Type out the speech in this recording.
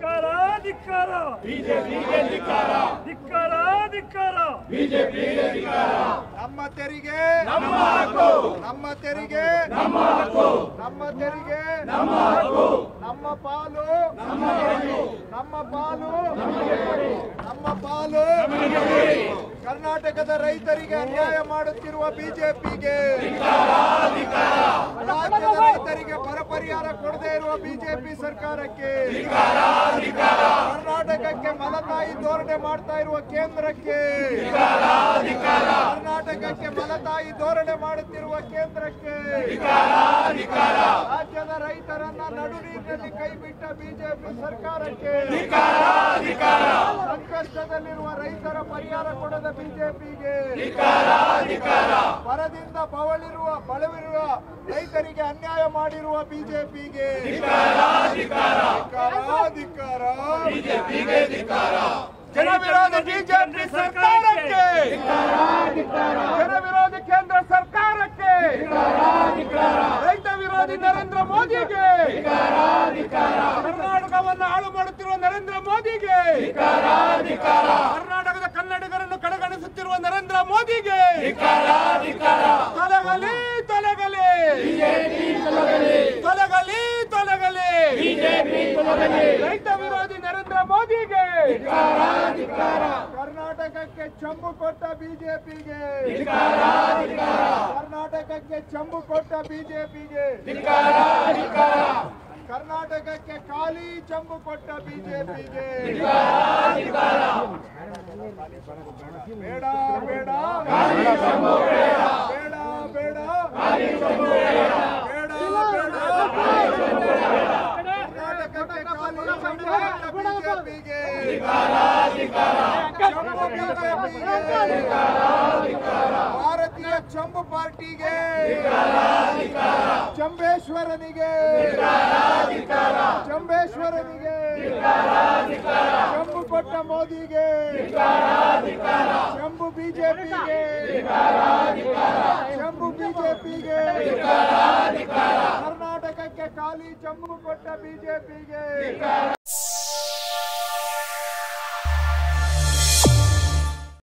ಧಿಕ್ಕಾರ ಧಿಕ್ಕಾರ ಬಿಜೆಪಿಗೆ ಧಿಕ್ಕಾರ ಧಿಕ್ಕಾರ ಧಿಕ್ಕಾರ ಬಿಜೆಪಿಗೆ ಧಿಕ್ಕಾರ ನಮ್ಮ ತೆರಿಗೆ ನಮ್ಮ ಹಕ್ಕು ನಮ್ಮ ತೆರಿಗೆ ನಮ್ಮ ಹಕ್ಕು ನಮ್ಮ ತೆರಿಗೆ ನಮ್ಮ ಹಕ್ಕು ನಮ್ಮ ಪಾಲು ನಮ್ಮ ಹಕ್ಕು ನಮ್ಮ ಪಾಲು ನಮ್ಮ ಪಾಲು ಕರ್ನಾಟಕದ ರೈತರಿಗೆ ಅನ್ಯಾಯ ಮಾಡುತ್ತಿರುವ ಬಿಜೆಪಿಗೆ ರಾಜ್ಯದ ರೈತರಿಗೆ ಬರ ಪರಿಹಾರ ಕೊಡದೇ ಇರುವ ಬಿಜೆಪಿ ಸರ್ಕಾರಕ್ಕೆ ಕರ್ನಾಟಕಕ್ಕೆ ಮಲತಾಯಿ ಧೋರಣೆ ಮಾಡ್ತಾ ಇರುವ ಕೇಂದ್ರಕ್ಕೆ ಕರ್ನಾಟಕಕ್ಕೆ ಮಲತಾಯಿ ಧೋರಣೆ ಮಾಡುತ್ತಿರುವ ಕೇಂದ್ರಕ್ಕೆ ರಾಜ್ಯದ ರೈತರನ್ನ ನಡು ನೀರಿನಲ್ಲಿ ಕೈಬಿಟ್ಟ ಬಿಜೆಪಿ ಸರ್ಕಾರಕ್ಕೆ ಸಂಕಷ್ಟದಲ್ಲಿರುವ ರೈತರ ಪರಿಹಾರ ಕೊಡದ ಬಿಜೆಪಿಗೆ ಬರದಿಂದ ಬವಳಿರುವ ಬಳವಿರುವ ರೈತರಿಗೆ ಅನ್ಯಾಯ ಮಾಡಿರುವ ಬಿಜೆಪಿಗೆ ಜನ ವಿರೋಧ ಬಿಜೆಪಿ ಸರ್ಕಾರಕ್ಕೆ ಜನ ವಿರೋಧಿ ಕೇಂದ್ರ ಸರ್ಕಾರಕ್ಕೆ ರೈತ ವಿರೋಧಿ ನರೇಂದ್ರ ಮೋದಿಗೆ ಕರ್ನಾಟಕವನ್ನು ಹಾಳು ಮಾಡುತ್ತಿರುವ ನರೇಂದ್ರ ಮೋದಿಗೆ ಕರ್ನಾಟಕದ ಕನ್ನಡಿಗರನ್ನು ಕಡೆಗಣಿಸುತ್ತಿರುವ ನರೇಂದ್ರ ಮೋದಿಗೆ ತೊಲಗಲಿ ತೊಲಗಲಿ ತೊಲಗಲಿ ತೊಲಗಲಿ ರೈತ ವಿರೋಧಿ ನರೇಂದ್ರ ಮೋದಿಗೆ ಕರ್ನಾಟಕಕ್ಕೆ ಚಂಬು ಕೊಟ್ಟ ಬಿಜೆಪಿಗೆ ಕರ್ನಾಟಕಕ್ಕೆ ಚಂಬು ಕೊಟ್ಟ ಬಿಜೆಪಿಗೆ ಕರ್ನಾಟಕಕ್ಕೆ ಖಾಲಿ ಚಂಬು ಕೊಟ್ಟ ಬಿಜೆಪಿಗೆ ಬೇಡ ಬೇಡ ಬೇಡ ಬೇಡ ಬೇಡ ಕರ್ನಾಟಕಕ್ಕೆ ಖಾಲಿ ಚಂಬು ಕೊಟ್ಟ ಬಿಜೆಪಿಗೆ ಚಂಬು ಬಿಜೆಪಿಗೆ ಭಾರತೀಯ ಚಂಬು ಪಾರ್ಟಿಗೆ ಚಂಬೇಶ್ವರನಿಗೆ ಚಂಬೇಶ್ವರನಿಗೆ ಚಂಬು ಕೊಟ್ಟ ಮೋದಿಗೆ ಚಂಬು ಬಿಜೆಪಿಗೆ ಚಂಬು ಬಿಜೆಪಿಗೆ ಕರ್ನಾಟಕಕ್ಕೆ ಖಾಲಿ ಚಂಬು ಕೊಟ್ಟ ಬಿಜೆಪಿಗೆ